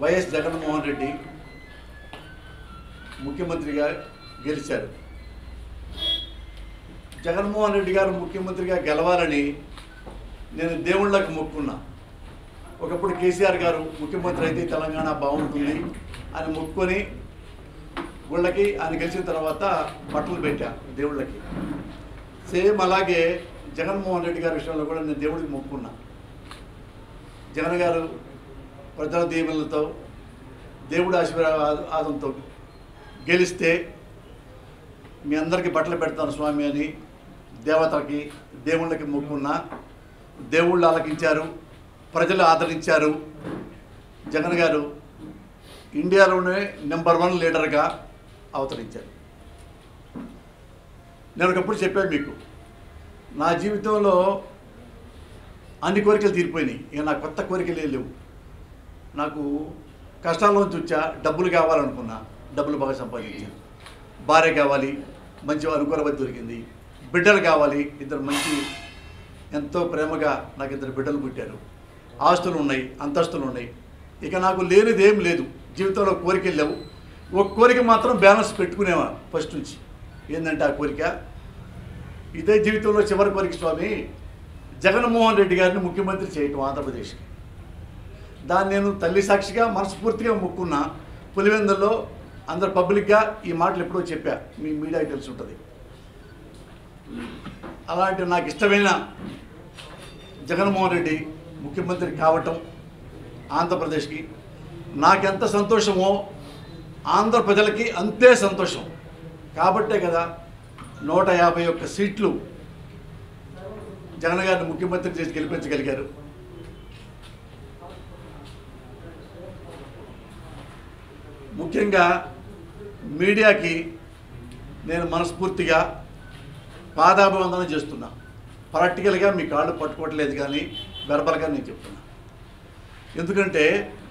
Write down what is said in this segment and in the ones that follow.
YS Jaganmohan Reddy ముఖ్యమంత్రిగా గెలిచారు జగన్మోహన్ రెడ్డి గారు ముఖ్యమంత్రిగా గెలవాలని నేను దేవుళ్ళకి మొక్కున్నా ఒకప్పుడు కేసీఆర్ గారు ముఖ్యమంత్రి అయితే తెలంగాణ బాగుంటుంది అని మొక్కుకొని గుళ్ళకి ఆయన గెలిచిన తర్వాత బట్టలు పెట్టా దేవుళ్ళకి సేమ్ అలాగే జగన్మోహన్ రెడ్డి గారి విషయంలో కూడా నేను దేవుడికి మొక్కున్నా జగన్ గారు ప్రజల దీవెనలతో దేవుడి ఆశీర్వాదంతో గెలిస్తే మీ అందరికీ బట్టలు పెడతాను స్వామి అని దేవతలకి దేవుళ్ళకి మొక్కున్నా దేవుళ్ళు ఆలకించారు ప్రజలు ఆదరించారు జగన్ గారు ఇండియాలోనే నెంబర్ వన్ లీడర్గా అవతరించారు నేను ఒకప్పుడు చెప్పాను మీకు నా జీవితంలో అన్ని కోరికలు తీరిపోయినాయి ఇక నా కొత్త కోరికలే లేవు నాకు కష్టాల్లోంచి వచ్చా డబ్బులు కావాలనుకున్నా డబ్బులు బాగా సంపాదించాను భార్య కావాలి మంచి అనుకూలమతి దొరికింది బిడ్డలు కావాలి ఇద్దరు మంచి ఎంతో ప్రేమగా నాకు ఇద్దరు బిడ్డలు పుట్టారు ఆస్తులు ఉన్నాయి అంతస్తులు ఉన్నాయి ఇక నాకు లేనిది ఏం లేదు జీవితంలో కోరికలు లేవు ఒక కోరిక మాత్రం బ్యాలెన్స్ పెట్టుకునేవా ఫస్ట్ నుంచి ఏంటంటే ఆ కోరిక ఇదే జీవితంలో చివరి కోరిక స్వామి జగన్మోహన్ రెడ్డి గారిని ముఖ్యమంత్రి చేయటం ఆంధ్రప్రదేశ్కి దాన్ని నేను తల్లి సాక్షిగా మనస్ఫూర్తిగా మొక్కున్నా పులివెందుల్లో అందరు పబ్లిక్గా ఈ మాటలు ఎప్పుడో చెప్పా మీ మీడియాకి తెలిసి ఉంటుంది అలాంటి నాకు ఇష్టమైన జగన్మోహన్ రెడ్డి ముఖ్యమంత్రి కావటం ఆంధ్రప్రదేశ్కి నాకెంత సంతోషమో ఆంధ్ర ప్రజలకి అంతే సంతోషం కాబట్టే కదా నూట యాభై ఒక్క సీట్లు జగన్ గారిని ముఖ్యమంత్రి చేసి గెలిపించగలిగారు ముఖ్యంగా మీడియాకి నేను మనస్ఫూర్తిగా పాదాభివందన చేస్తున్నా ప్రాక్టికల్గా మీ కాళ్ళు పట్టుకోవట్లేదు కానీ వెర్బల్గా నేను చెప్తున్నా ఎందుకంటే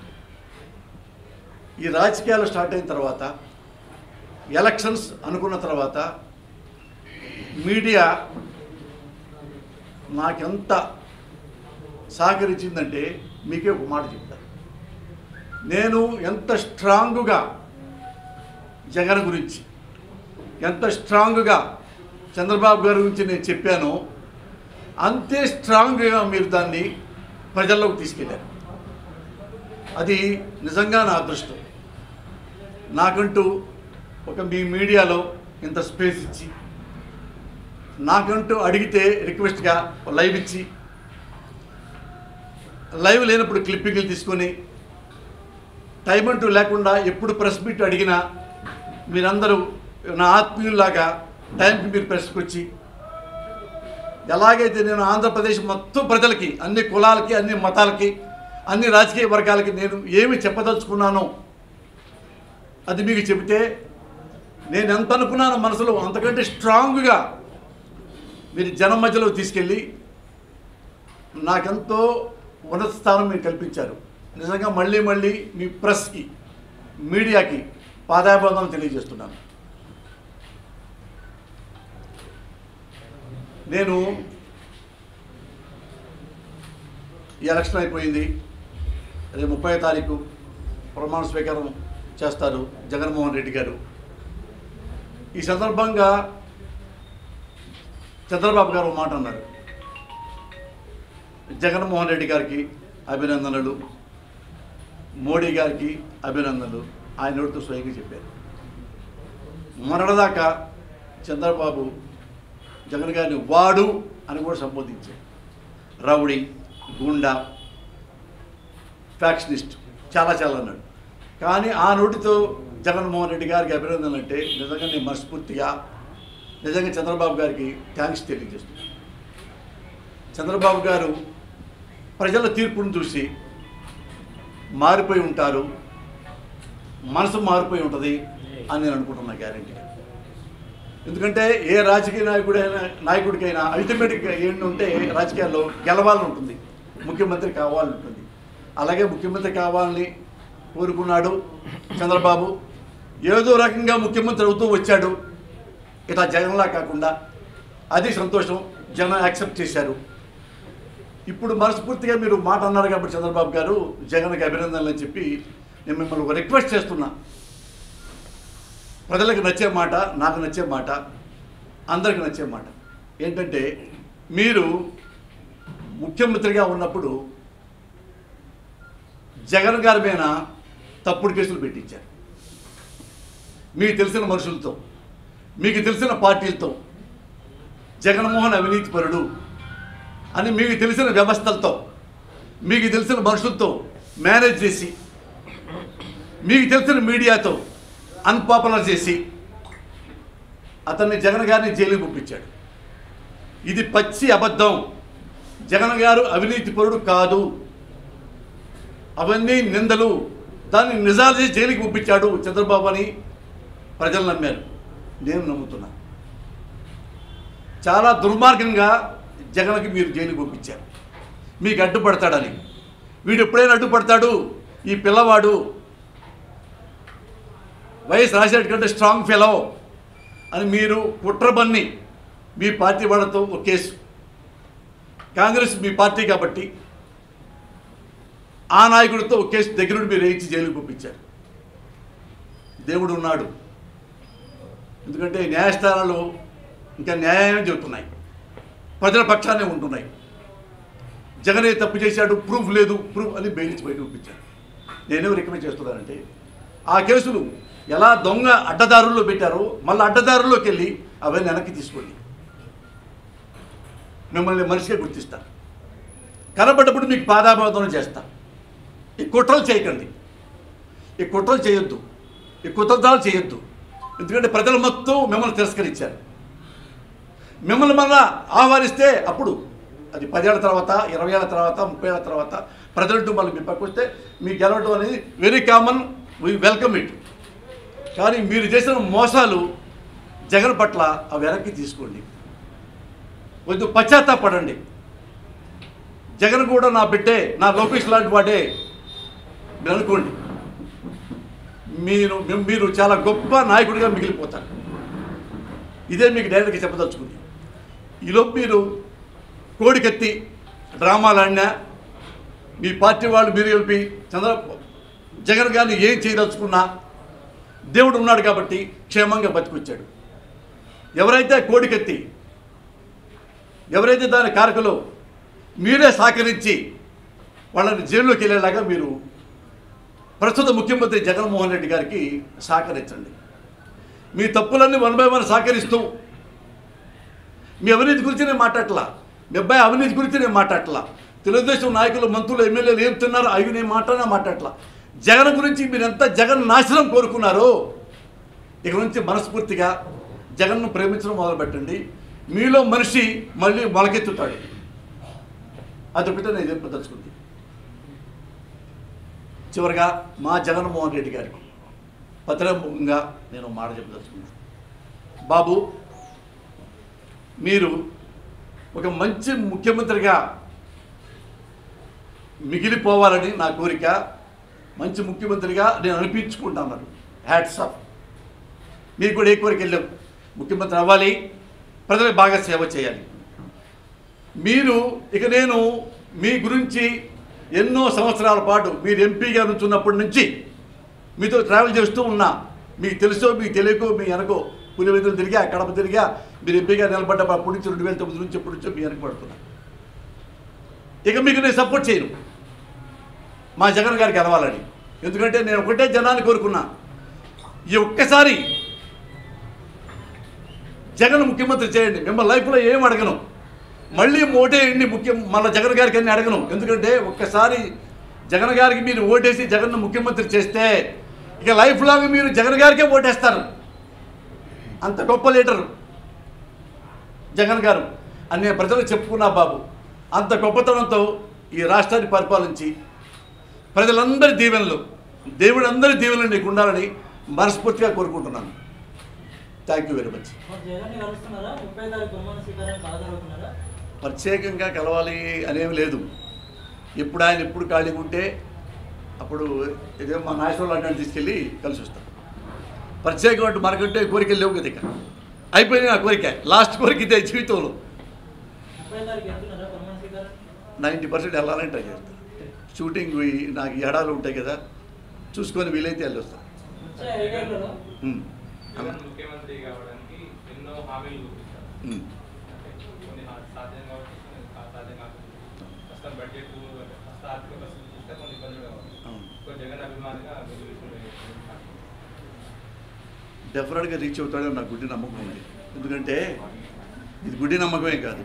ఈ రాజకీయాలు స్టార్ట్ అయిన తర్వాత ఎలక్షన్స్ అనుకున్న తర్వాత మీడియా నాకెంత సహకరించిందంటే మీకే ఒక మాట చెప్తా నేను ఎంత స్ట్రాంగుగా జగన్ గురించి ఎంత స్ట్రాంగ్గా చంద్రబాబు గారి గురించి నేను చెప్పానో అంతే స్ట్రాంగ్గా మీరు దాన్ని ప్రజల్లోకి తీసుకెళ్ళారు అది నిజంగా నా అదృష్టం నాకంటూ ఒక మీ మీడియాలో ఇంత స్పేస్ ఇచ్చి నాకంటూ అడిగితే రిక్వెస్ట్గా లైవ్ ఇచ్చి లైవ్ లేనప్పుడు క్లిప్పింగ్లు తీసుకొని టైం అంటూ లేకుండా ఎప్పుడు ప్రెస్ మీట్ అడిగినా మీరందరూ నా ఆత్మీయుల్లాగా టైంకి మీరు ప్రెస్కి వచ్చి ఎలాగైతే నేను ఆంధ్రప్రదేశ్ మొత్తం ప్రజలకి అన్ని కులాలకి అన్ని మతాలకి అన్ని రాజకీయ వర్గాలకి నేను ఏమి చెప్పదలుచుకున్నానో అది మీకు చెబితే నేను ఎంత అనుకున్నానో మనసులో అంతకంటే స్ట్రాంగ్గా మీరు జనం మధ్యలో తీసుకెళ్ళి నాకెంతో ఉన్నత స్థానం మీరు కల్పించారు నిజంగా మళ్ళీ మళ్ళీ మీ ప్రెస్కి మీడియాకి పాదాభివందనం తెలియజేస్తున్నాను నేను ఈ ఎలక్షన్ అయిపోయింది రేపు ముప్పై తారీఖు ప్రమాణ స్వీకారం చేస్తారు జగన్మోహన్ రెడ్డి గారు ఈ సందర్భంగా చంద్రబాబు గారు ఒక మాట అన్నారు జగన్మోహన్ రెడ్డి గారికి అభినందనలు మోడీ గారికి అభినందనలు ఆయన నోటితో స్వయంగా చెప్పారు మొన్నటిదాకా చంద్రబాబు జగన్ గారిని వాడు అని కూడా సంబోధించారు రౌడీ గుండా ఫ్యాక్షనిస్ట్ చాలా చాలా అన్నాడు కానీ ఆ నోటితో జగన్మోహన్ రెడ్డి గారికి అభినందనలు అంటే నిజంగా నేను మనస్ఫూర్తిగా నిజంగా చంద్రబాబు గారికి థ్యాంక్స్ తెలియజేస్తున్నాను చంద్రబాబు గారు ప్రజల తీర్పును చూసి మారిపోయి ఉంటారు మనసు మారిపోయి ఉంటుంది అని నేను అనుకుంటున్నా గ్యారంటీగా ఎందుకంటే ఏ రాజకీయ నాయకుడైనా నాయకుడికైనా అల్టిమేట్గా ఏంటంటే రాజకీయాల్లో గెలవాలని ఉంటుంది ముఖ్యమంత్రి కావాలని ఉంటుంది అలాగే ముఖ్యమంత్రి కావాలని కోరుకున్నాడు చంద్రబాబు ఏదో రకంగా ముఖ్యమంత్రి అవుతూ వచ్చాడు ఇట్లా జగన్లా కాకుండా అది సంతోషం జనం యాక్సెప్ట్ చేశారు ఇప్పుడు మనస్ఫూర్తిగా మీరు మాట అన్నారు కాబట్టి చంద్రబాబు గారు జగన్కి అభినందనలు అని చెప్పి నేను మిమ్మల్ని ఒక రిక్వెస్ట్ చేస్తున్నా ప్రజలకు నచ్చే మాట నాకు నచ్చే మాట అందరికి నచ్చే మాట ఏంటంటే మీరు ముఖ్యమంత్రిగా ఉన్నప్పుడు జగన్ గారి మీద తప్పుడు కేసులు పెట్టించారు మీకు తెలిసిన మనుషులతో మీకు తెలిసిన పార్టీలతో జగన్మోహన్ అవినీతి పరుడు అని మీకు తెలిసిన వ్యవస్థలతో మీకు తెలిసిన మనుషులతో మేనేజ్ చేసి మీకు తెలిసిన మీడియాతో అన్పాపులర్ చేసి అతన్ని జగన్ గారిని జైలుకి పంపించాడు ఇది పచ్చి అబద్ధం జగన్ గారు అవినీతి పరుడు కాదు అవన్నీ నిందలు దాన్ని నిజాలు చేసి జైలుకి పంపించాడు చంద్రబాబు అని ప్రజలు నమ్మారు నేను నమ్ముతున్నా చాలా దుర్మార్గంగా జగన్కి మీరు జైలుకి పంపించారు మీకు అడ్డుపడతాడని వీడు ఎప్పుడైనా అడ్డుపడతాడు ఈ పిల్లవాడు వైఎస్ రాజశేఖర్ కంటే స్ట్రాంగ్ ఫెలో అని మీరు కుట్రబన్ని మీ పార్టీ వాళ్ళతో ఒక కేసు కాంగ్రెస్ మీ పార్టీ కాబట్టి ఆ నాయకుడితో ఒక కేసు దగ్గర నుండి మీరు వేయించి జైలుకి పంపించారు దేవుడు ఉన్నాడు ఎందుకంటే న్యాయస్థానాలు ఇంకా న్యాయం చెబుతున్నాయి ప్రజల పక్షానే ఉంటున్నాయి జగనే తప్పు చేశాడు ప్రూఫ్ లేదు ప్రూఫ్ అని బెయిలించి బయట పంపించాడు నేనేం రికమెండ్ చేస్తున్నానంటే ఆ కేసులు ఎలా దొంగ అడ్డదారుల్లో పెట్టారో మళ్ళీ అడ్డదారుల్లోకి వెళ్ళి అవన్నీ వెనక్కి తీసుకోండి మిమ్మల్ని మనిషిగా గుర్తిస్తా కనబడ్డప్పుడు మీకు పాదాభాదం చేస్తా ఈ కుట్రలు చేయకండి ఈ కుట్రలు చేయొద్దు ఈ కుతంత్రాలు చేయొద్దు ఎందుకంటే ప్రజలు మొత్తం మిమ్మల్ని తిరస్కరించారు మిమ్మల్ని మళ్ళా ఆహ్వానిస్తే అప్పుడు అది పదేళ్ల తర్వాత ఇరవై ఏళ్ళ తర్వాత ముప్పై ఏళ్ళ తర్వాత ప్రజలంటూ మళ్ళీ మీ పక్క వస్తే మీకు గెలవడం అనేది very common we welcome it కానీ మీరు చేసిన మోసాలు జగన్ పట్ల అవి వెనక్కి తీసుకోండి కొంచెం పశ్చాత్తాపడండి జగన్ కూడా నా బిడ్డే నా లోకేష్ లాంటి వాడే మీరు అనుకోండి మీరు మీ- మీరు చాలా గొప్ప నాయకుడిగా మిగిలిపోతారు ఇదే మీకు డైరెక్ట్గా చెప్పదలుచుకుంది ఈలోపు మీరు కోడికెత్తి డ్రామాలు ఆడినా మీ పార్టీ వాళ్ళు మీరు కలిపి చంద్ర జగన్ గారిని ఏం చేయదలుచుకున్నా దేవుడు ఉన్నాడు కాబట్టి క్షేమంగా బతికొచ్చాడు ఎవరైతే కోడికెత్తి ఎవరైతే దాని కారకులో మీరే సహకరించి వాళ్ళని జైల్లోకి వెళ్ళేలాగా మీరు ప్రస్తుత ముఖ్యమంత్రి జగన్మోహన్ రెడ్డి గారికి సహకరించండి మీ తప్పులన్నీ వన్ బై వన్ సహకరిస్తూ మీ అవినీతి గురించి నేను మాట్లాడట్లా మీ అబ్బాయి అవినీతి గురించి నేను మాట్లాడట్లా తెలుగుదేశం నాయకులు మంత్రులు ఎమ్మెల్యేలు ఏం తిన్నారో అవి నేను మాట్లాడినా మాట్లాడట్లా జగన్ గురించి మీరు ఎంత జగన్ నాశనం కోరుకున్నారో ఇక నుంచి మనస్ఫూర్తిగా జగన్ను ప్రేమించడం మొదలుపెట్టండి మీలో మనిషి మళ్ళీ మొలకెత్తుతాడు అదొకటే నేను చెప్పదలుచుకుంది చివరిగా మా జగన్మోహన్ రెడ్డి గారికి పత్రముఖంగా నేను ఒక మాట చెప్పదలుచుకున్నాను బాబు మీరు ఒక మంచి ముఖ్యమంత్రిగా మిగిలిపోవాలని నా కోరిక మంచి ముఖ్యమంత్రిగా నేను అనిపించుకుంటాను హ్యాట్స్ ఆఫ్ మీకు కూడా ఏ కోరిక వెళ్ళాం ముఖ్యమంత్రి అవ్వాలి ప్రజలకు బాగా సేవ చేయాలి మీరు ఇక నేను మీ గురించి ఎన్నో సంవత్సరాల పాటు మీరు ఎంపీగా నుంచున్నప్పటి నుంచి మీతో ట్రావెల్ చేస్తూ ఉన్నా మీకు తెలుసో మీకు తెలియకో మీ వెనకో పులివెందులు తిరిగా కడప తిరిగా మీరు ఎంపీగా నిలబడ్డ అప్పటి నుంచి రెండు వేల తొమ్మిది నుంచి ఎప్పటి నుంచో మీ వెనక పడుతున్నా ఇక మీకు నేను సపోర్ట్ చేయను మా జగన్ గారికి గెలవాలని ఎందుకంటే నేను ఒకటే జనాన్ని కోరుకున్నా ఈ ఒక్కసారి జగన్ ముఖ్యమంత్రి చేయండి మిమ్మల్ని లైఫ్లో ఏం అడగను మళ్ళీ ఓటేయండి ముఖ్యం మళ్ళీ జగన్ గారికి అన్ని అడగను ఎందుకంటే ఒక్కసారి జగన్ గారికి మీరు ఓటేసి జగన్ను ముఖ్యమంత్రి చేస్తే ఇక లైఫ్ లాంగ్ మీరు జగన్ గారికే ఓటేస్తారు అంత గొప్ప లీడరు జగన్ గారు అని నేను ప్రజలకు చెప్పుకున్నా బాబు అంత గొప్పతనంతో ఈ రాష్ట్రాన్ని పరిపాలించి ప్రజలందరి దీవెనలు దేవుడు అందరి దీవెనలు నీకు ఉండాలని మనస్ఫూర్తిగా కోరుకుంటున్నాను థ్యాంక్ యూ వెరీ మచ్ మరి జగన్ ని కలుస్తున్నారా ముప్పై తారీఖు బొమ్మన సీతారాం హాజరవుతున్నారా ప్రత్యేకంగా కలవాలి అనేవి లేదు ఎప్పుడు ఆయన ఎప్పుడు ఖాళీగా ఉంటే అప్పుడు ఇదే మా నాయకులు అంటే తీసుకెళ్ళి కలిసి వస్తాం ప్రత్యేకమైన మనకంటే కోరికలు లేవు కదా ఇక అయిపోయింది నా కోరిక లాస్ట్ కోరిక ఇదే జీవితంలో ముప్పై తారీఖు వెళ్తున్నారా బొమ్మన సీతారాం నైంటీ పర్సెంట్ వెళ్ళాలని ట్రై చేస్తాను షూటింగ్ ఈ- నాకు ఈ ఎడాలు ఉంటాయి కదా చూసుకొని వీలైతే వెళ్ళి వస్తాను వచ్చే ఐదేళ్లలో ఉమ్. అలా. జగన్ ముఖ్యమంత్రి కావడానికి ఎన్నో హామీలు చూపించారు ఉమ్. అంటే కొన్ని హా- సాధ్యం కావచ్చు కొన్ని కా- సాధ్యం కావచ్చు ప్రస్తుతం బడ్జెట్ ప్రస్తుత ఆర్థిక పరిస్థితి చూస్తే కొన్ని ఇబ్బందులు కావాలి అవును. ఒక జగన్ అభిమానిగా మీరు విషయంలో డెఫినెట్గా రీచ్ అవుతాడని నాకు గుడ్డి నమ్మకం ఉంది ఎందుకంటే ఇది గుడ్డి నమ్మకమే కాదు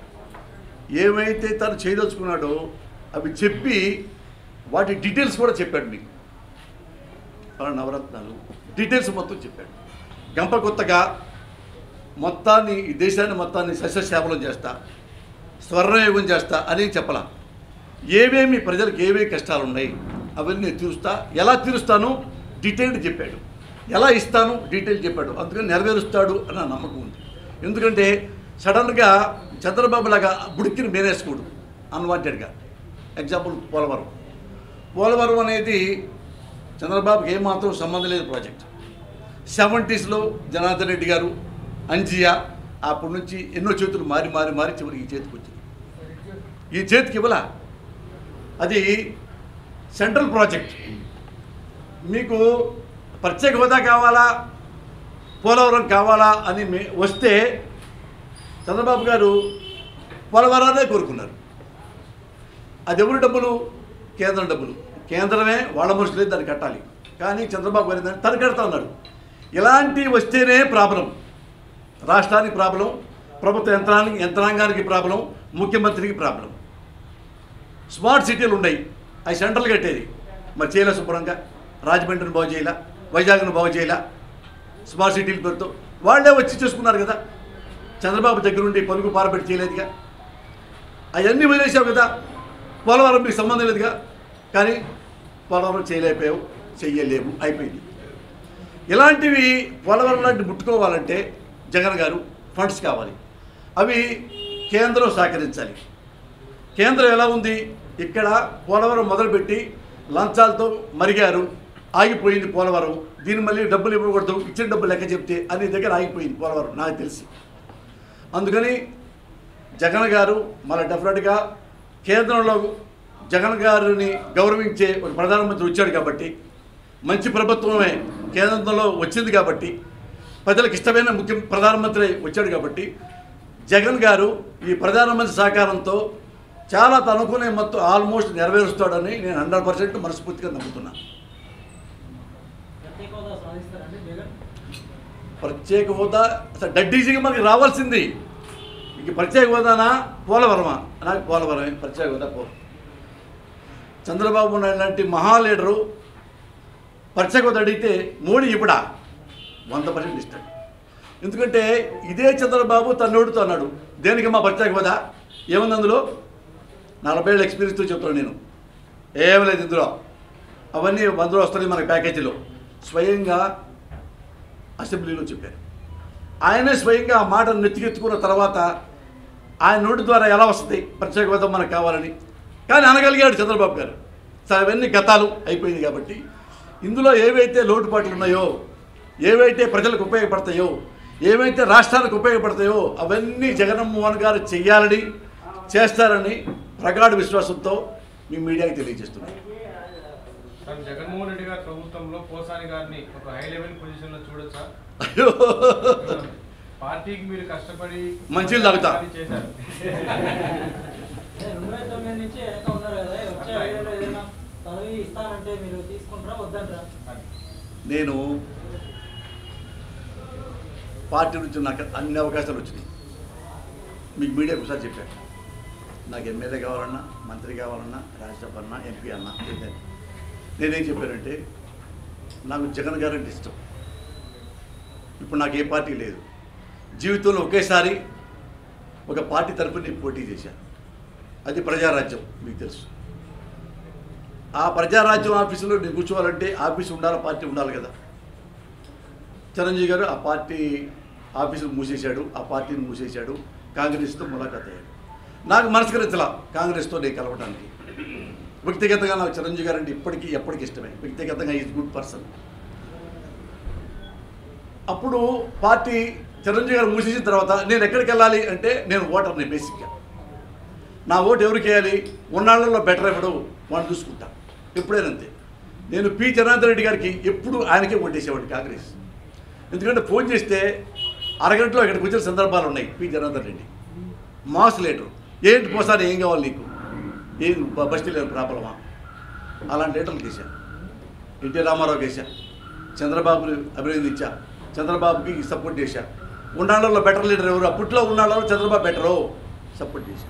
ఏమైతే తను చేయదలుచుకున్నాడో అవి చెప్పి వాటి డీటెయిల్స్ కూడా చెప్పాడు మీకు వాళ్ళ నవరత్నాలు డీటెయిల్స్ మొత్తం చెప్పాడు గంప కొత్తగా మొత్తాన్ని ఈ దేశాన్ని మొత్తాన్ని సస్యశ్యామలం చేస్తా స్వర్ణయుగం చేస్తా అని చెప్పలా ఏమేమి ప్రజలకు ఏమేమి కష్టాలు ఉన్నాయి అవన్నీ నేను తీరుస్తా ఎలా తీరుస్తాను డీటెయిల్డ్ చెప్పాడు ఎలా ఇస్తాను డీటెయిల్ చెప్పాడు అందుకని నెరవేరుస్తాడు అన్న నమ్మకం ఉంది ఎందుకంటే సడన్గా చంద్రబాబు లాగా బుడికిని మేనేసుకోడు అన్వాంటెడ్గా ఎగ్జాంపుల్ పోలవరం పోలవరం అనేది చంద్రబాబుకి ఏమాత్రం సంబంధం లేదు ప్రాజెక్ట్ సెవెంటీస్లో జనార్దన్ రెడ్డి గారు అంజియా అప్పటి నుంచి ఎన్నో చేతులు మారి మారి మారి చివరికి ఈ చేతికి వచ్చింది ఈ చేతికి ఇవ్వలా అది సెంట్రల్ ప్రాజెక్ట్ మీకు ప్రత్యేక హోదా కావాలా పోలవరం కావాలా అని మే వస్తే చంద్రబాబు గారు పోలవరాన్నే కోరుకున్నారు అది ఎవరి డబ్బులు కేంద్రం డబ్బులు కేంద్రమే వాళ్ళ మనుషులే దాన్ని కట్టాలి కానీ చంద్రబాబు గారు ఏంటంటే తను కడతా ఉన్నాడు ఇలాంటి వస్తేనే ప్రాబ్లం రాష్ట్రానికి ప్రాబ్లం ప్రభుత్వ యంత్రానికి యంత్రాంగానికి ప్రాబ్లం ముఖ్యమంత్రికి ప్రాబ్లం స్మార్ట్ సిటీలు ఉన్నాయి అవి సెంట్రల్ కట్టేది మరి చేయలే శుభ్రంగా రాజమండ్రిని బాగు చేయాల వైజాగ్ను బాగు చేయాల స్మార్ట్ సిటీల పేరుతో వాళ్ళే వచ్చి చేసుకున్నారు కదా చంద్రబాబు దగ్గర ఉండి పలుకు పారబెట్టి చేయలేదుగా అవన్నీ వదిలేసావు కదా పోలవరం మీకు సంబంధం లేదుగా కానీ పోలవరం చేయలేకపోయావు చెయ్యలేవు అయిపోయింది ఇలాంటివి పోలవరం లాంటి ముట్టుకోవాలంటే జగన్ గారు ఫండ్స్ కావాలి అవి కేంద్రం సహకరించాలి కేంద్రం ఎలా ఉంది ఇక్కడ పోలవరం మొదలుపెట్టి లంచాలతో మరిగారు ఆగిపోయింది పోలవరం దీన్ని మళ్ళీ డబ్బులు ఇవ్వకూడదు ఇచ్చిన డబ్బులు లెక్క చెప్తే అన్ని దగ్గర ఆగిపోయింది పోలవరం నాకు తెలిసి అందుకని జగన్ గారు మళ్ళీ డెఫినెట్గా కేంద్రంలో జగన్ గారిని గౌరవించే ఒక ప్రధానమంత్రి వచ్చాడు కాబట్టి మంచి ప్రభుత్వమే కేంద్రంలో వచ్చింది కాబట్టి ప్రజలకు ఇష్టమైన ముఖ్య ప్రధానమంత్రి వచ్చాడు కాబట్టి జగన్ గారు ఈ ప్రధానమంత్రి సహకారంతో చాలా తనుకునే మొత్తం ఆల్మోస్ట్ నెరవేరుస్తాడని నేను హండ్రెడ్ పర్సెంట్ మనస్ఫూర్తిగా నమ్ముతున్నాను ప్రత్యేక హోదా సాధిస్తారండి జగన్ ప్రత్యేక హోదా అసలు డడ్డీజీగా మనకి రావాల్సింది ఇంక ప్రత్యేక హోదానా పోలవరమా నాకు పోలవరమే ప్రత్యేక హోదా పో చంద్రబాబు నాయుడు లాంటి మహా లీడరు ప్రత్యేక హోదా అడిగితే మోడీ ఇప్పుడా వంద పర్సెంట్ ఇస్తాడు ఎందుకంటే ఇదే చంద్రబాబు తన్నోడుతో అన్నాడు దేనికి మా ప్రత్యేక హోదా ఏముంది అందులో నలభై ఏళ్ళ ఎక్స్పీరియన్స్తో చెప్తాను నేను ఏం లేదు ఇందులో అవన్నీ అందులో వస్తుంది మన ప్యాకేజీలో స్వయంగా అసెంబ్లీలో చెప్పారు ఆయనే స్వయంగా ఆ మాట నెత్తికెత్తుకున్న తర్వాత ఆయన నోటి ద్వారా ఎలా వస్తుంది ప్రత్యేక హోదా మనకు కావాలని కానీ అనగలిగాడు చంద్రబాబు గారు సరే అవన్నీ గతాలు అయిపోయింది కాబట్టి ఇందులో ఏవైతే లోటుపాట్లు ఉన్నాయో ఏవైతే ప్రజలకు ఉపయోగపడతాయో ఏవైతే రాష్ట్రానికి ఉపయోగపడతాయో అవన్నీ జగన్మోహన్ గారు చెయ్యాలని చేస్తారని ప్రగాఢ విశ్వాసంతో మీ మీడియాకి తెలియజేస్తున్నాను సార్ జగన్మోహన్ రెడ్డి గారి ప్రభుత్వంలో పోసాని గారిని ఒక హై లెవెల్ పొజిషన్ లో చూడొచ్చా అయ్యో పార్టీకి మీరు కష్టపడి మంచినీళ్ళు తాగుతా. చేశారు అదే రెండు వేల తొమ్మిది నుంచి వెనక ఉన్నారు కదా వచ్చే ఐదేళ్ళు ఏదైనా పదవి ఇస్తానంటే మీరు తీసుకుంటారా వద్దంటారా అది. నేను పార్టీ నుంచి నాకు అన్ని అవకాశాలు వచ్చినాయి మీకు మీడియాకు ఒకసారి చెప్పాను నాకు ఎమ్మెల్యే కావాలన్నా మంత్రి కావాలన్నా రాజ్యసభ అన్నా ఎంపీ అన్నా ఏదైనా నేనేం చెప్పానంటే నాకు జగన్ గారు అంటే ఇష్టం ఇప్పుడు నాకు ఏ పార్టీ లేదు జీవితంలో ఒకేసారి ఒక పార్టీ తరఫున నేను పోటీ చేశాను అది ప్రజారాజ్యం మీకు తెలుసు ఆ ప్రజారాజ్యం ఆఫీసులో నేను కూర్చోవాలంటే ఆఫీస్ ఉండాలి పార్టీ ఉండాలి కదా చిరంజీవి గారు ఆ పార్టీ ఆఫీసును మూసేశాడు ఆ పార్టీని మూసేశాడు కాంగ్రెస్తో ములాఖాత్ అయ్యాడు నాకు మనస్కరించలా కాంగ్రెస్తో నేను కలవడానికి వ్యక్తిగతంగా నాకు చిరంజీవి గారు అంటే ఇప్పటికీ ఎప్పటికీ ఇష్టమే వ్యక్తిగతంగా ఈజ్ గుడ్ పర్సన్ అప్పుడు పార్టీ చిరంజీవి గారు మూసేసిన తర్వాత నేను ఎక్కడికి వెళ్ళాలి అంటే నేను ఓటర్ని బేసిక్గా నా ఓటు ఎవరికి వేయాలి ఉన్నాళ్ళలో బెటర్ ఎవడు వాడిని చూసుకుంటా ఎప్పుడైనా అంతే నేను పి జనార్దన్ రెడ్డి గారికి ఎప్పుడు ఆయనకే ఓటేసేవాడు కాంగ్రెస్ ఎందుకంటే ఫోన్ చేస్తే అరగంటలో ఇక్కడికి వచ్చిన సందర్భాలు ఉన్నాయి P Janardhan Reddy mass leader ఏంటి పోసారి ఏం కావాలి నీకు ఏం బ- బస్తీ లేని ప్రాబ్లమా అలాంటి లీటర్లు చేశా ఎన్టీ రామారావు చేశా చంద్రబాబుని అభినందించా చంద్రబాబుకి సపోర్ట్ చేశా ఉన్నాళ్ళలో బెటర్ లీడర్ ఎవరు అప్పట్లో ఉన్నాళ్ళలో చంద్రబాబు బెటరు సపోర్ట్ చేశా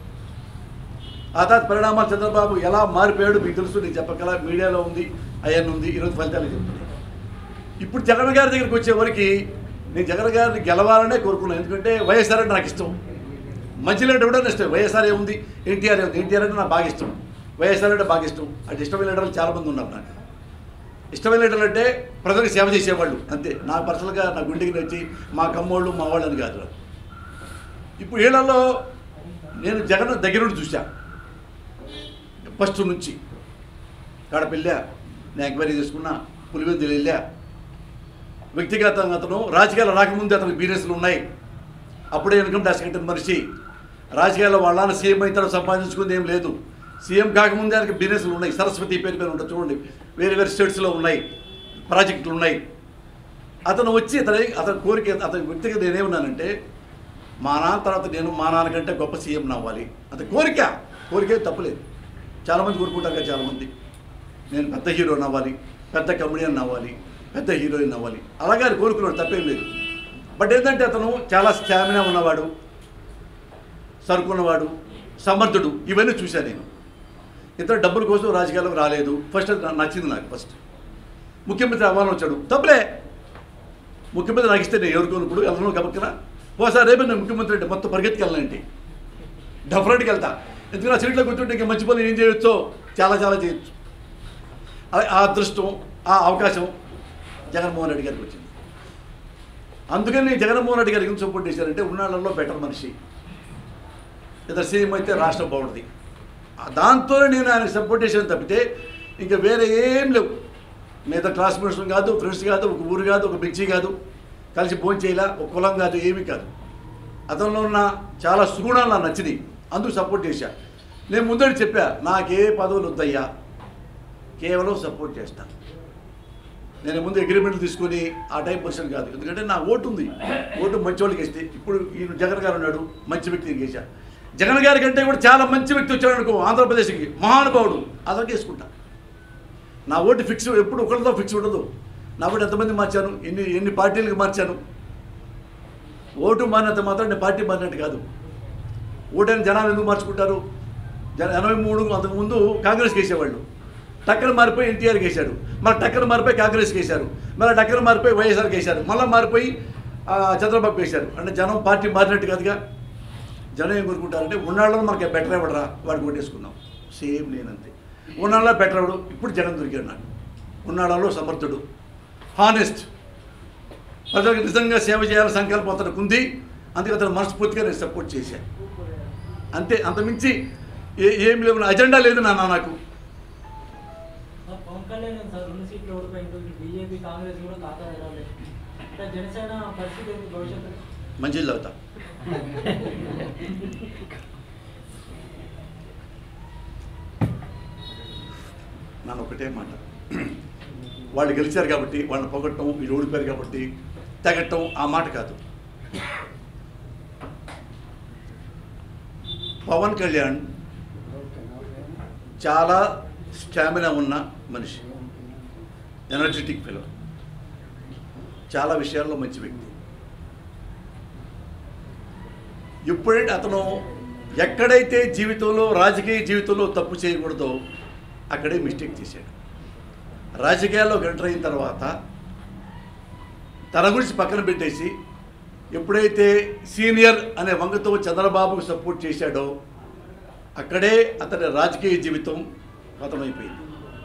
ఆ తర్వాత పరిణామాలు చంద్రబాబు ఎలా మారిపోయాడు మీకు తెలుసు నేను చెప్పగల మీడియాలో ఉంది అయ్యన్ ఉంది ఈరోజు ఫలితాలు చెప్తుంది ఇప్పుడు జగన్ గారి దగ్గరికి వచ్చేవరకు నేను జగన్ గారిని గెలవాలనే కోరుకున్నాను ఎందుకంటే వైఎస్ఆర్ అంటే నాకు ఇష్టం మంచిలో అంటే కూడా ఇష్టం వైఎస్ఆర్ ఏముంది ఎన్టీఆర్ ఏముంది ఎన్టీఆర్ అంటే నాకు బాగా ఇష్టం వైఎస్ఆర్ అంటే బాగా ఇష్టం అటు ఇష్టమైన లీడర్లు చాలామంది ఉన్నారు నాకు ఇష్టమైన లీడర్లు అంటే ప్రజలకు సేవ చేసేవాళ్ళు అంతే నా పర్సనల్గా నా గుండెకి నచ్చి మా కమ్మోళ్ళు మా వాళ్ళు అని కాదు ఇప్పుడు వీళ్ళల్లో నేను జగన్ దగ్గర నుండి చూశా ఫస్ట్ నుంచి కడప వెళ్ళా నేను ఎంక్వైరీ చేసుకున్నా పులివెందులు వెళ్ళా వ్యక్తిగతంగా అతను రాజకీయాలు రాకముందు అతనికి బిజినెస్లు ఉన్నాయి అప్పుడే ఇన్కమ్ ట్యాక్స్ కట్టిన మనిషి రాజకీయాల్లో వాళ్ళ నాన్న సీఎం అయిన తర్వాత సంపాదించుకుంది ఏం లేదు సీఎం కాకముందే ఆయనకి బిజినెస్లు ఉన్నాయి సరస్వతి పేరు పేరు ఉంటుంది చూడండి వేరే వేరే స్టేట్స్లో ఉన్నాయి ప్రాజెక్టులు ఉన్నాయి అతను వచ్చి అతని అతని కోరిక అతని వ్యక్తిగత నేనేమన్నానంటే మా నాన్న తర్వాత నేను మా నాన్నకంటే గొప్ప సీఎం అవ్వాలి అతని కోరిక కోరిక తప్పలేదు చాలామంది కోరుకుంటారు కదా చాలామంది నేను పెద్ద హీరోని అవ్వాలి పెద్ద కమెడియన్ అవ్వాలి పెద్ద హీరోయిన్ అవ్వాలి అలాగే ఆయన కోరుకున్నాడు తప్పేం లేదు బట్ ఏంటంటే అతను చాలా స్టామినా ఉన్నవాడు సరుకున్నవాడు సమర్థుడు ఇవన్నీ చూశాను నేను ఇతను డబ్బుల కోసం రాజకీయాలకు రాలేదు ఫస్ట్ అది నా- నచ్చింది నాకు ఫస్ట్ ముఖ్యమంత్రి అవ్వాలని వచ్చాడు తప్పులే ముఖ్యమంత్రి నాకు ఇస్తే నేను ఎవరుకోనప్పుడు ఎవరినో గబక్కన ఓసారి రేపు నేను ముఖ్యమంత్రి అంటే మొత్తం పరిగెత్తుకెళ్ళానంటే డెఫినెట్గా వెళ్తా ఎందుకంటే ఆ సీట్లో కూర్చుంటే ఇంకా మంచి పనులు ఏం చేయొచ్చో చాలా చాలా చేయొచ్చు ఆ- ఆ అదృష్టం ఆ అవకాశం జగన్మోహన్ రెడ్డి గారికి వచ్చింది అందుకని జగన్మోహన్ రెడ్డి గారికి ఎందుకు సపోర్ట్ చేశారంటే ఉన్నాళ్ళలో బెటర్ మనిషి ఇతర సీఎం అయితే రాష్ట్రం బాగుంటుంది ఆ దాంతోనే నేను ఆయనకు సపోర్ట్ చేశాను తప్పితే ఇంకా వేరే ఏం లేవు మిగతా క్లాస్మేట్స్ కాదు ఫ్రెండ్స్ కాదు ఒక ఊరు కాదు ఒక బిచ్చి కాదు కలిసి భోజనం చేయలే ఒక కులం కాదు ఏమీ కాదు అతనిలో ఉన్న చాలా సుగుణాలు నాకు నచ్చినాయి అందుకు సపోర్ట్ చేశా నేను ముందడి చెప్పా నాకే పదవులు వద్దయ్యా కేవలం సపోర్ట్ చేస్తా నేను ముందు అగ్రిమెంట్ తీసుకొని ఆ టైం పర్సన్ కాదు ఎందుకంటే నా ఓటు ఉంది ఓటు మంచి వాళ్ళకి ఇస్తే ఇప్పుడు ఈయన జగన్ గారు ఉన్నాడు మంచి వ్యక్తిని వేసా జగన్ గారి కంటే కూడా చాలా మంచి వ్యక్తి వచ్చాడు అనుకో ఆంధ్రప్రదేశ్కి మహానుభావుడు అతనికి వేసుకుంటా నా ఓటు ఫిక్స్ ఎప్పుడు ఒకరితో ఫిక్స్ ఉండదు నా ఓటు ఎంతమంది మార్చాను ఎన్ని ఎన్ని పార్టీలకు మార్చాను ఓటు మారినంత మాత్రం నేను పార్టీ మారినట్టు కాదు ఓటైన జనాలు ఎందుకు మార్చుకుంటారు జన ఎనభై మూడు అంతకుముందు కాంగ్రెస్కి వేసేవాళ్ళు టక్కన మారిపోయి ఎన్టీఆర్కి వేశాడు మళ్ళీ టక్కన మారిపోయి కాంగ్రెస్కి వేశారు మళ్ళీ టక్కన మారిపోయి వైఎస్ఆర్కి వేశారు మళ్ళీ మారిపోయి ఆ, చంద్రబాబుకి వేశారు అంటే జనం పార్టీ మారినట్టు కాదుగా జనం ఏం కోరుకుంటారంటే ఉన్నాళ్ళలో మనకి బెటర్ ఇవ్వడరా వాడికి ఓటేసుకుందాం సేమ్ నేనంతే ఉన్నాళ్ళలో బెటర్ ఇవ్వడు ఇప్పుడు జగన్ దొరికాడు నాకు ఉన్నాళ్ళలో సమర్థుడు హానెస్ట్ ప్రజలకు నిజంగా సేవ చేయాలని సంకల్పం అతనికి ఉంది అందుకే అతను మనస్ఫూర్తిగా నేను సపోర్ట్ చేశాను అంతే అంతమించి ఏ ఏం లేవు నా అజెండా లేదు నాన్న నాకు సార్, పవన్ కళ్యాణ్ సార్ రెండు సీట్లు ఓడిపోయింది బీజేపీ కాంగ్రెస్ కూడా ఖాతా తెరవలేదు అంటే జనసేన పరిస్థితి ఏంటి భవిష్యత్తులో మంచిది అవుతా నన్ను ఒకటే మాట వాళ్ళు గెలిచారు కాబట్టి వాళ్ళని పొగట్టం వీళ్ళు ఓడిపోయారు కాబట్టి తెగట్టం ఆ మాట కాదు పవన్ కళ్యాణ్ చాలా స్టామినా ఉన్న మనిషి ఎనర్జెటిక్ ఫిలో చాలా విషయాల్లో మంచి వ్యక్తి ఎప్పుడైతే అతను ఎక్కడైతే జీవితంలో రాజకీయ జీవితంలో తప్పు చేయకూడదో అక్కడే మిస్టేక్ చేశాడు రాజకీయాల్లో ఎంటర్ అయిన తర్వాత తన గురించి పక్కన పెట్టేసి ఎప్పుడైతే సీనియర్ అనే వంగతో చంద్రబాబుకు సపోర్ట్ చేశాడో అక్కడే అతని రాజకీయ జీవితం పతనమైపోయింది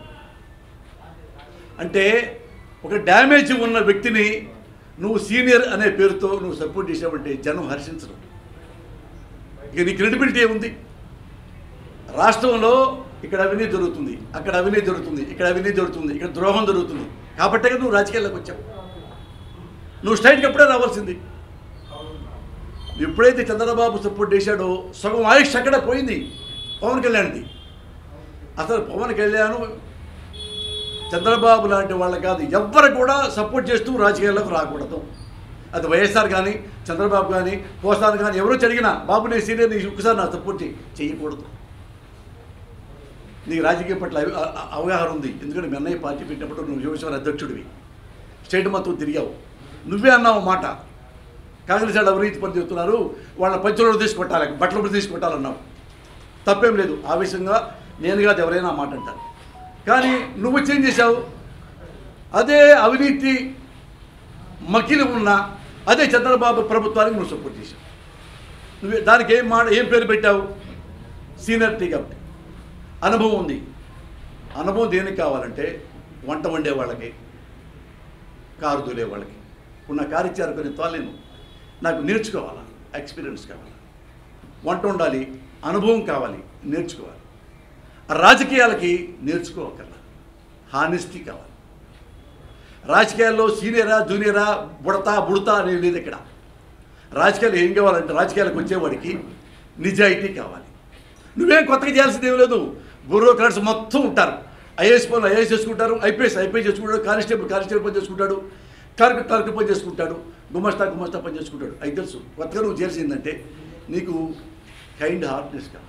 అంటే ఒక డ్యామేజ్ ఉన్న వ్యక్తిని నువ్వు సీనియర్ అనే పేరుతో నువ్వు సపోర్ట్ చేసావంటే జనం హర్షించరు ఇక నీ క్రెడిబిలిటీ ఏముంది రాష్ట్రంలో ఇక్కడ అవినీతి జరుగుతుంది అక్కడ అవినీతి జరుగుతుంది ఇక్కడ అవినీతి జరుగుతుంది ఇక్కడ ద్రోహం జరుగుతుంది కాబట్టే కదా నువ్వు రాజకీయాల్లోకి వచ్చావు నువ్వు స్ట్రైట్కి ఎప్పుడే రావాల్సింది ఎప్పుడైతే చంద్రబాబు సపోర్ట్ చేశాడో సగం ఆయుష్ అక్కడ పోయింది పవన్ కళ్యాణ్ది అసలు పవన్ కళ్యాణ్ చంద్రబాబు లాంటి వాళ్ళు కాదు ఎవ్వరు కూడా సపోర్ట్ చేస్తూ రాజకీయాల్లోకి రాకూడదు అది వైఎస్ఆర్ కానీ చంద్రబాబు కానీ పోసాన్ కానీ ఎవరో అడిగినా బాబు నేను సీనియర్ నీకు ఒక్కసారి నా సపోర్ట్ చేయి చేయకూడదు నీకు రాజకీయం పట్ల అవ- అ- అవగాహన ఉంది ఎందుకంటే మీ అన్నయ్య పార్టీ పెట్టినప్పుడు నువ్వు యువసేన అధ్యక్షుడివి స్టేట్ మొత్తం తిరిగావు నువ్వే అన్నావు మాట కాంగ్రెస్ వాళ్ళు అవినీతి పని చెప్తున్నారు వాళ్ళ పంచులో తీసుకొట్టాలి బట్టలు తీసుకొట్టాలన్నావు తప్పేం లేదు ఆవేశంగా నేను కాదు ఎవరైనా ఆ మాట అంటారు కానీ నువ్వు చేంజ్ చేశావు అదే అవినీతి మకిలి ఉన్న అదే చంద్రబాబు ప్రభుత్వానికి నువ్వు సపోర్ట్ చేశావు నువ్వు దానికి ఏం మాట ఏం పేరు పెట్టావు సీనియర్టీ కాబట్టి అనుభవం ఉంది అనుభవం దేనికి కావాలంటే వంట వండే వాళ్ళకి కారు దూలే వాళ్ళకి ఉన్న కారు ఇచ్చారు కొన్ని తోలేను నాకు నేర్చుకోవాలా ఎక్స్పీరియన్స్ కావాలి వంట ఉండాలి అనుభవం కావాలి నేర్చుకోవాలి రాజకీయాలకి నేర్చుకోవక్కర్లా హానెస్టీ కావాలి రాజకీయాల్లో సీనియరా జూనియరా బుడతా బుడతా అనేది లేదు ఇక్కడ రాజకీయాలు ఏం కావాలంటే రాజకీయాలకు వచ్చేవాడికి నిజాయితీ కావాలి నువ్వేం కొత్తగా చేయాల్సింది ఏం లేదు బ్యూరోక్రాట్స్ మొత్తం ఉంటారు ఐఏఎస్ పనులు ఐఏఎస్ చేసుకుంటారు ఐపీఎస్ ఐపీఎస్ చేసుకుంటాడు కానిస్టేబుల్ కానిస్టేబుల్ పని చేసుకుంటాడు క్లర్క్ క్లర్క్ పని చేసుకుంటాడు గుమస్తా గుమస్తా పని చేసుకుంటాడు అది తెలుసు కొత్తగా నువ్వు చేయాల్సిందంటే నీకు కైండ్ హార్ట్నెస్ కావాలి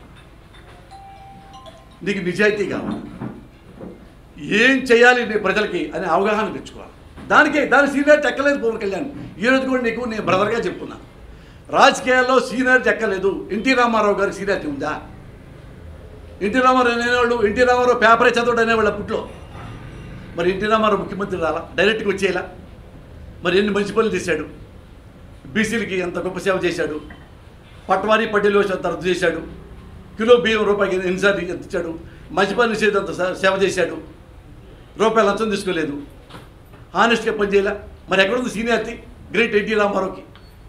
నీకు నిజాయితీ కావాలి ఏం చేయాలి నీ ప్రజలకి అనే అవగాహన తెచ్చుకోవాలి దానికే దాని సీనియర్ ఎక్కలేదు పవన్ కళ్యాణ్ ఈ రోజు కూడా నీకు నేను బ్రదర్గా చెప్తున్నా రాజకీయాల్లో సీనియర్ ఎక్కలేదు ఎన్టీ రామారావు గారికి సీనియారిటీ ఉందా ఎన్టీ రామారావు అనేవాళ్ళు ఎన్టీ రామారావు పేపరే చదవడం అనేవాళ్ళు అప్పట్లో మరి ఎన్టీ రామారావు ముఖ్యమంత్రి రాలా డైరెక్ట్గా వచ్చేయాలా మరి ఎన్ని మంచి పనులు చేశాడు బీసీలకి ఎంత గొప్ప సేవ చేశాడు పట్వారీ పడ్డీలు అంత రద్దు చేశాడు కిలో బియ్యం రూపాయికి ఎన్నిసార్లు ఎంత ఇచ్చాడు మంచి పని చేసేది అంత సే- సేవ చేశాడు రూపాయలు లంచం తీసుకోలేదు హానెస్ట్గా పనిచేయలే మరి ఎక్కడుంది సీనియారిటీ గ్రేట్ ఎన్టీ రామారావుకి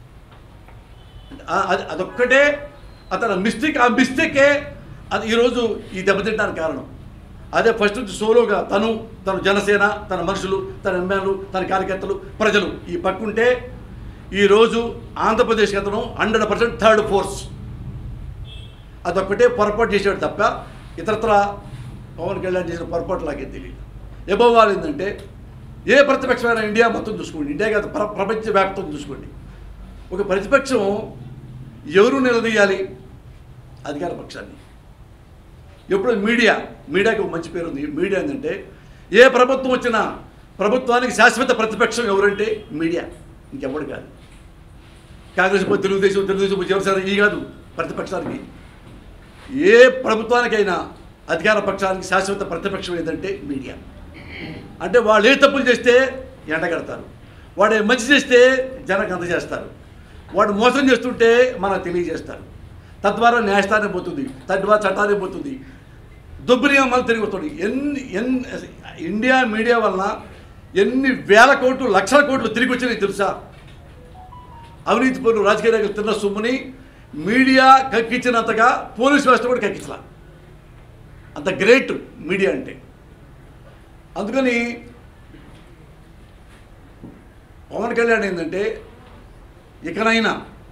ఆ- అది అదొక్కటే అతను మిస్టేక్ ఆ మిస్టేకే అది ఈరోజు ఈ దెబ్బతింటానికి కారణం అదే ఫస్ట్ నుంచి సోలోగా తను తన జనసేన తన మనుషులు తన ఎమ్మెల్యేలు తన కార్యకర్తలు ప్రజలు ఈ పక్కుంటే ఈరోజు ఆంధ్రప్రదేశ్ అతను హండ్రెడ్ పర్సెంట్ థర్డ్ ఫోర్స్ అదొక్కటే పొరపాటు చేసాడు తప్ప ఇతరత్ర పవన్ కళ్యాణ్ చేసిన పొరపాటు లాగే తెలియదు ఎబవ్ ఆల్ ఏంటంటే ఏ ప్రతిపక్షమైన ఇండియా మొత్తం చూసుకోండి ఇండియా కాదు ప్ర ప్రపంచ వ్యాప్తం చూసుకోండి ఒక ప్రతిపక్షం ఎవరు నిలదీయాలి అధికార పక్షాన్ని ఎప్పుడు మీడియా మీడియాకి ఒక మంచి పేరు ఉంది మీడియా ఏంటంటే ఏ ప్రభుత్వం వచ్చినా ప్రభుత్వానికి శాశ్వత ప్రతిపక్షం ఎవరంటే మీడియా ఇంకెవడు కాదు కాంగ్రెస్ పోతే తెలుగుదేశం తెలుగుదేశం పోతే ఎవరు ఈ కాదు ప్రతిపక్షానికి ఏ ప్రభుత్వానికైనా అధికార పక్షానికి శాశ్వత ప్రతిపక్షం ఏదంటే మీడియా అంటే వాళ్ళు ఏ తప్పులు చేస్తే ఎండగడతారు వాడు ఏ మంచి చేస్తే జనకు అందజేస్తారు వాడు మోసం చేస్తుంటే మనకు తెలియజేస్తారు తద్వారా న్యాయస్థానం పోతుంది తద్వారా చట్టానికి పోతుంది దుబ్బరిగా మళ్ళీ తిరిగి వస్తుంది ఎన్ని ఎన్ని ఇండియా మీడియా వలన ఎన్ని వేల కోట్లు లక్షల కోట్లు తిరిగి వచ్చినాయి తెలుసా అవినీతి పనులు రాజకీయ నాయకులు తిన్న సొమ్ముని మీడియా కక్కించినంతగా పోలీస్ వ్యవస్థ కూడా కక్కించాల అంత గ్రేట్ మీడియా అంటే అందుకని పవన్ కళ్యాణ్ ఏంటంటే ఇకనైనా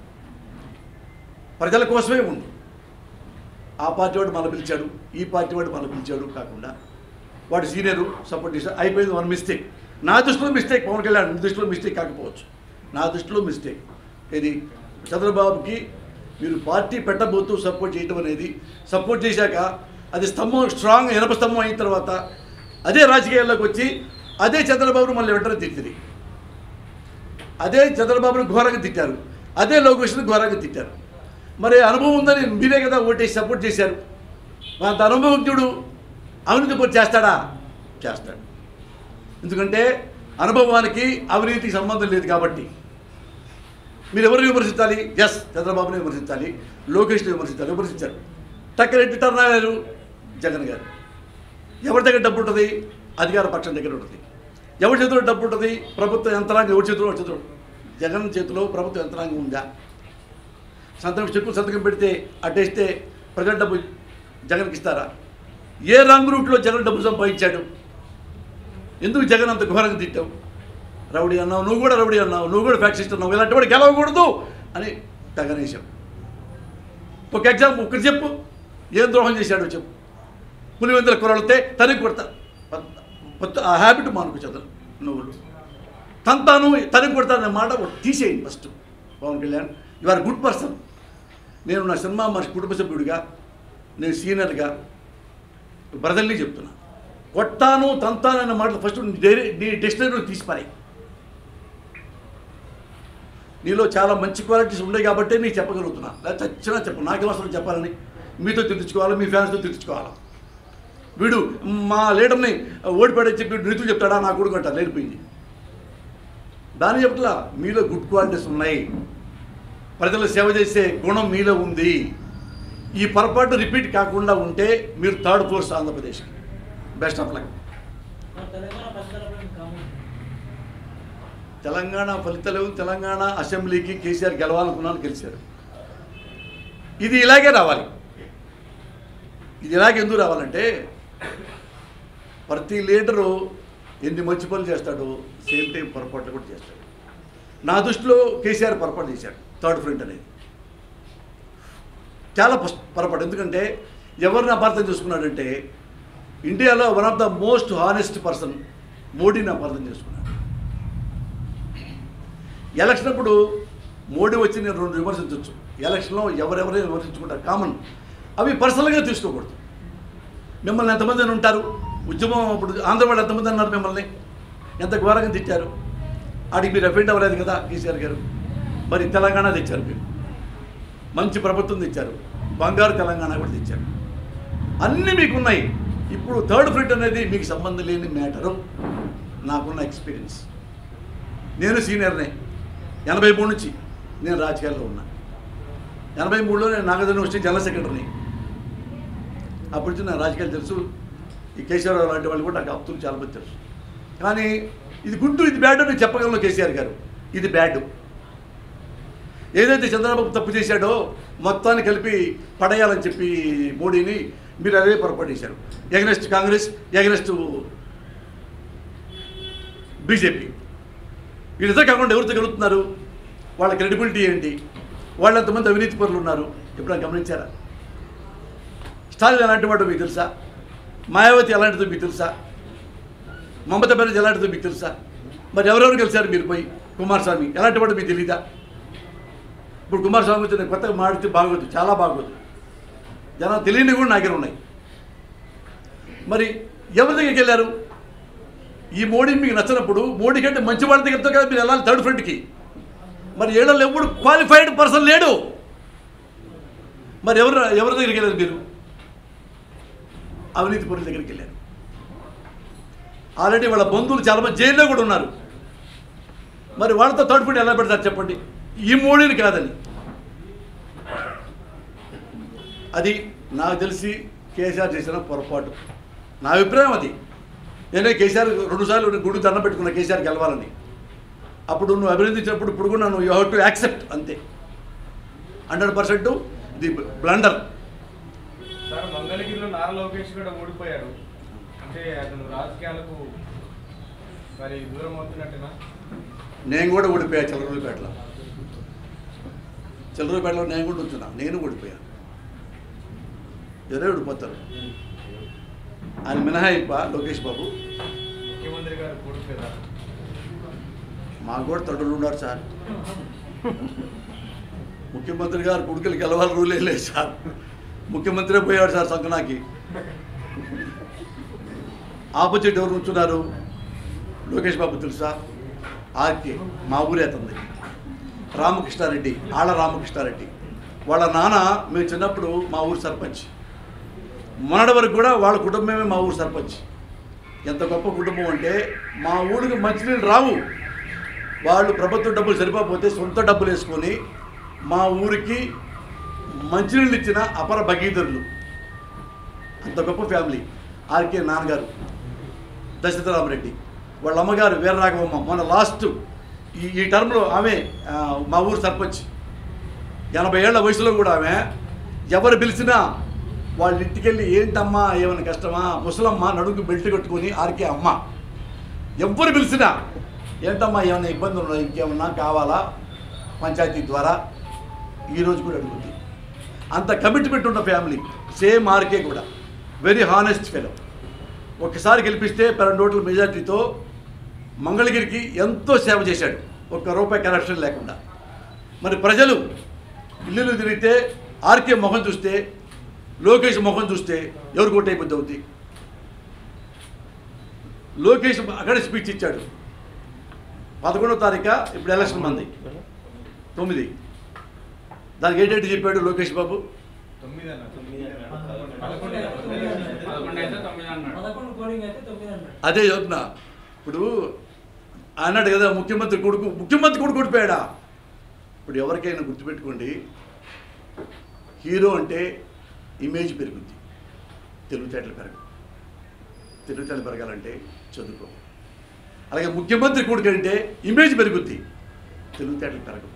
ప్రజల కోసమే ఉండు ఆ పార్టీ వాడు మన పిలిచాడు ఈ పార్టీ వాడు మన పిలిచాడు కాకుండా వాడు సీనియరు సపోర్ట్ చేశాడు అయిపోయింది వన్ మిస్టేక్ నా దృష్టిలో మిస్టేక్ పవన్ కళ్యాణ్ మీ దృష్టిలో మిస్టేక్ కాకపోవచ్చు నా దృష్టిలో మిస్టేక్ ఇది చంద్రబాబుకి మీరు పార్టీ పెట్టబోతూ సపోర్ట్ చేయడం అనేది సపోర్ట్ చేశాక అది స్తంభం స్ట్రాంగ్ ఇనప స్తంభం అయిన తర్వాత అదే రాజకీయాల్లోకి వచ్చి అదే చంద్రబాబును మళ్ళీ వెంటనే తిట్టింది అదే చంద్రబాబును ఘోరంగా తిట్టారు అదే లోకేష్ను ఘోరంగా తిట్టారు మరి అనుభవం ఉందని మీరే కదా ఓటేసి సపోర్ట్ చేశారు అంత అనుభవజ్ఞుడు అవినీతి పని చేస్తాడా చేస్తాడు ఎందుకంటే అనుభవానికి అవినీతికి సంబంధం లేదు కాబట్టి మీరు ఎవరిని విమర్శించాలి ఎస్ చంద్రబాబుని విమర్శించాలి లోకేష్ని విమర్శించాలి విమర్శించారు టక్కన ఎట్టి టర్న్ అయ్యారు జగన్ గారు ఎవరి దగ్గర డబ్బు ఉంటుంది అధికార పక్షం దగ్గర ఉంటుంది ఎవరి చేతిలో డబ్బు ఉంటుంది ప్రభుత్వ యంత్రాంగం ఎవరి చేతిలో ఎవరి చేతిలో జగన్ చేతిలో ప్రభుత్వ యంత్రాంగం ఉందా సంతకం చెక్కు సంతకం పెడితే అట్టేస్తే ప్రజల డబ్బు జగన్కి ఇస్తారా ఏ రాంగ్ రూట్లో జగన్ డబ్బు సంపాదించాడు ఎందుకు జగన్ అంత ఘోరంగా తిట్టావు రౌడీ అన్నావు నువ్వు కూడా రౌడీ అన్నావు నువ్వు కూడా ఫ్యాక్సిస్ట్ అన్నావు ఇలాంటి వాడు గెలవకూడదు అని తగనేశావు ఒక ఎగ్జాంపుల్ ఒకటి చెప్పు ఏం ద్రోహం చేశాడో చెప్పు పులివెందుల కురలితే తనకి కొడతా కొత్త ఆ హ్యాబిట్ మానుకు చదువు నువ్వు తంతాను తనకు కొడతానన్న మాట ఒకటి తీసేయండి first Pawan Kalyan you are good person నేను నా సినిమా మనిషి కుటుంబ సభ్యుడిగా నేను సీనియర్గా బ్రదర్లీ చెప్తున్నా కొట్టాను తంతాను అన్న మాటలు ఫస్ట్ నీ డైరీ నీ డిక్షనరీలో తీసిపారాయి నీలో చాలా మంచి క్వాలిటీస్ ఉన్నాయి కాబట్టే నీకు చెప్పగలుగుతున్నా లేకపోతే చచ్చినా చెప్పు నాకేం అవసరం చెప్పాలని మీతో తిట్టించుకోవాలి మీ ఫ్యాన్స్తో తిట్టించుకోవాలా వీడు మా లీడర్ని ఓడిపోయాడని చెప్పి నీతులు చెప్తాడా నా కొడుకు అంటారు నేర్పింది దాని చెప్తలా మీలో గుడ్ క్వాలిటీస్ ఉన్నాయి ప్రజలు సేవ చేసే గుణం మీలో ఉంది ఈ పొరపాటు రిపీట్ కాకుండా ఉంటే మీరు థర్డ్ ఫోర్స్ ఆంధ్రప్రదేశ్కి బెస్ట్ ఆఫ్ లక్ మరి తెలంగాణ ఫలితాలపై మీ కామెంట్ తెలంగాణ ఫలితాలు తెలంగాణ అసెంబ్లీకి కేసీఆర్ గెలవాలనుకున్నాను గెలిచారు ఇది ఇలాగే రావాలి ఇది ఇలాగే ఎందుకు రావాలంటే ప్రతి లీడరు ఎన్ని మంచి పనులు చేస్తాడో సేమ్ టైం పొరపాట్లు కూడా చేస్తాడు నా దృష్టిలో కేసీఆర్ పొరపాటు చేశాడు థర్డ్ ఫ్రంట్ అనేది చాలా పస్- పొరపాటు ఎందుకంటే ఎవరిని అపార్థం చేసుకున్నాడంటే ఇండియాలో one of the most honest person మోడీని అపార్థం చేసుకున్నాడు ఎలక్షన్ అప్పుడు మోడీ వచ్చి నేను రెండు విమర్శించవచ్చు ఎలక్షన్లో ఎవరెవరైనా విమర్శించుకుంటారు కామన్ అవి పర్సనల్గా తీసుకోకూడదు మిమ్మల్ని ఎంతమంది అని ఉంటారు ఉద్యమం అప్పుడు ఆంధ్ర వాళ్ళు ఎంతమంది అన్నారు మిమ్మల్ని ఎంత ఘోరంగా తిట్టారు ఆడికి మీరు అఫెండ్ అవ్వలేదు కదా కేసీఆర్ గారు మరి తెలంగాణ తెచ్చారు మీరు మంచి ప్రభుత్వం తెచ్చారు బంగారు తెలంగాణ కూడా తెచ్చారు అన్నీ మీకు ఉన్నాయి ఇప్పుడు థర్డ్ ఫ్రంట్ అనేది మీకు సంబంధం లేని మ్యాటరు నాకున్న ఎక్స్పీరియన్స్ నేను సీనియర్నే ఎనభై మూడు నుంచి నేను రాజకీయాల్లో ఉన్నా ఎనభై మూడులో నేను నాగార్జున యూనివర్సిటీ జనరల్ సెక్రటరీని అప్పటి నుంచి నా రాజకీయాలు తెలుసు ఈ కేసీఆర్ లాంటి వాళ్ళు కూడా నాకు అప్తులు చాలా మంది తెలుసు కానీ ఇది గుడ్డు ఇది బ్యాడ్ అని చెప్పగలను కేసీఆర్ గారు ఇది బ్యాడ్ ఏదైతే చంద్రబాబు తప్పు చేశాడో మొత్తాన్ని కలిపి పడేయాలని చెప్పి మోడీని మీరు అదే పొరపాటు చేశారు ఎగనెస్ట్ కాంగ్రెస్ ఎగనెస్ట్ బీజేపీ వీళ్ళిద్దరు కాకుండా ఎవరితో గెలుస్తున్నారు వాళ్ళ క్రెడిబిలిటీ ఏంటి వాళ్ళు ఎంతమంది అవినీతి పరులు ఉన్నారు ఎప్పుడైనా గమనించారా స్టాలిన్ ఎలాంటి వాడు మీకు తెలుసా మాయావతి ఎలాంటిదో మీకు తెలుసా మమతా బెనర్జీ ఎలాంటిదో మీకు తెలుసా మరి ఎవరెవరు గెలిచారు మీరు పోయి కుమారస్వామి ఎలాంటి వాడు మీకు తెలీదా ఇప్పుడు కుమారస్వామి వచ్చి నేను కొత్తగా మాడితే బాగోదు చాలా బాగోదు జనం తెలియని కూడా నా దగ్గర ఉన్నాయి మరి ఎవరి దగ్గరికి వెళ్ళారు ఈ మోడీ మీకు నచ్చినప్పుడు మోడీ కంటే మంచి వాళ్ళ దగ్గరతో కదా మీరు వెళ్ళాలి థర్డ్ ఫ్రంట్కి మరి ఏడలో ఎప్పుడు క్వాలిఫైడ్ పర్సన్ లేడు మరి ఎవరు ఎవరి దగ్గరికి వెళ్ళారు మీరు అవినీతి పరుల దగ్గరికి వెళ్ళారు ఆల్రెడీ వాళ్ళ బంధువులు చాలా మంది జైల్లో కూడా ఉన్నారు మరి వాళ్ళతో థర్డ్ ఫ్రంట్ ఎలా పెడతారు చెప్పండి ఈ మోడీని కాదని అది నాకు తెలిసి కేసీఆర్ చేసిన పొరపాటు నా అభిప్రాయం అది నేనే కేసీఆర్ రెండుసార్లు గుడి దండం పెట్టుకున్నా కేసీఆర్ గెలవాలని అప్పుడు నువ్వు అభినందించినప్పుడు ఇప్పుడు కూడా నువ్వు యూ హ్యావ్ టు యాక్సెప్ట్ అంతే హండ్రెడ్ పర్సెంట్ ఇది బ్లండర్ సార్ మంగళగిరిలో నారా లోకేష్ కూడా ఓడిపోయాడు అంటే అతను రాజకీయాలకు మరి దూరం అవుతున్నట్టునా నేను కూడా ఓడిపోయా చిల్లరూరుపేటలో చిల్లరూరుపేటలో నేను కూడా ఉంచున్నా నేను ఓడిపోయాను ఎవరే ఓడిపోతారు ఆయన మినహాయింప లోకేష్ బాబు ముఖ్యమంత్రి గారు ఓడిపోయారు మాకు కూడా తొడలు ఉన్నారు సార్ ముఖ్యమంత్రి గారు కొడుకులు గెలవాలి రూలే లేదు సార్ ముఖ్యమంత్రి పోయాడు సార్ సంకనాకి ఆపోజిట్ ఎవరు ఉంచున్నారు లోకేష్ బాబు తెలుసా ఆర్కే మా ఊరే అతనిది రామకృష్ణారెడ్డి ఆళ్ళ రామకృష్ణారెడ్డి వాళ్ళ నాన్న మేము చిన్నప్పుడు మా ఊరు సర్పంచ్ మొన్నటి వరకు కూడా వాళ్ళ కుటుంబమే మా ఊరు సర్పంచ్ ఎంత గొప్ప కుటుంబం అంటే మా ఊరికి మంచినీళ్ళు రావు వాళ్ళు ప్రభుత్వ డబ్బులు సరిపోతే సొంత డబ్బులు వేసుకొని మా ఊరికి మంచినీళ్ళు ఇచ్చిన అపర భగీధరులు అంత గొప్ప ఫ్యామిలీ ఆర్కే నాన్నగారు దశరథరామరెడ్డి వాళ్ళ అమ్మగారు వీరరాఘవమ్మ మొన్న లాస్ట్ ఈ ఈ టర్మ్లో ఆమె ఆ, మా ఊరు సర్పంచ్ ఎనభై ఏళ్ల వయసులో కూడా ఆమె ఎవరు పిలిచినా వాళ్ళ ఇంటికి వెళ్ళి ఏంటమ్మా ఏమైనా కష్టమా ముసలమ్మ నడుగు బెల్ట్ కట్టుకొని ఆర్కే అమ్మ ఎవ్వరు పిలిచినా ఏంటమ్మా ఏమైనా ఇబ్బందులు ఉన్నాయి ఇంకేమన్నా కావాలా పంచాయతీ ద్వారా ఈరోజు కూడా అడుగుతుంది అంత కమిట్మెంట్ ఉన్న ఫ్యామిలీ సేమ్ ఆర్కే కూడా వెరీ హానెస్ట్ ఫెలో ఒక్కసారి గెలిపిస్తే పన్నెండు ఓట్ల మెజార్టీతో మంగళగిరికి ఎంతో సేవ చేశాడు ఒక్క రూపాయి కరప్షన్ లేకుండా మరి ప్రజలు ఇల్లు తిరిగితే ఆర్కే మొహం చూస్తే లోకేష్ మొహం చూస్తే ఎవరు కొట్టే బుద్ధి అవుతుంది లోకేష్ అక్కడ స్పీచ్ ఇచ్చాడు పదకొండవ తారీఖు ఇప్పుడు ఎలక్షన్ మంది తొమ్మిది దానికి ఏంటంటే చెప్పాడు లోకేష్ బాబు తొమ్మిది అన్న తొమ్మిది పదకొండు అయితే తొమ్మిది అన్నాడు. పదకొండు అయితే తొమ్మిది అన్నాడు పదకొండు పోలింగ్ అయితే తొమ్మిది అన్నాడు అదే చెప్తున్నా ఇప్పుడు అన్నాడు కదా ముఖ్యమంత్రి కొడుకు ముఖ్యమంత్రి కొడుకు ఓడిపోయాడా ఇప్పుడు ఎవరికైనా గుర్తుపెట్టుకోండి హీరో అంటే ఇమేజ్ పెరుగుద్ది తెలివితేటలు పెరగవు తెలివితేటలు పెరగాలంటే చదువుకో అలాగే ముఖ్యమంత్రి కొడుకు అంటే ఇమేజ్ పెరుగుద్ది తెలివితేటలు పెరగవు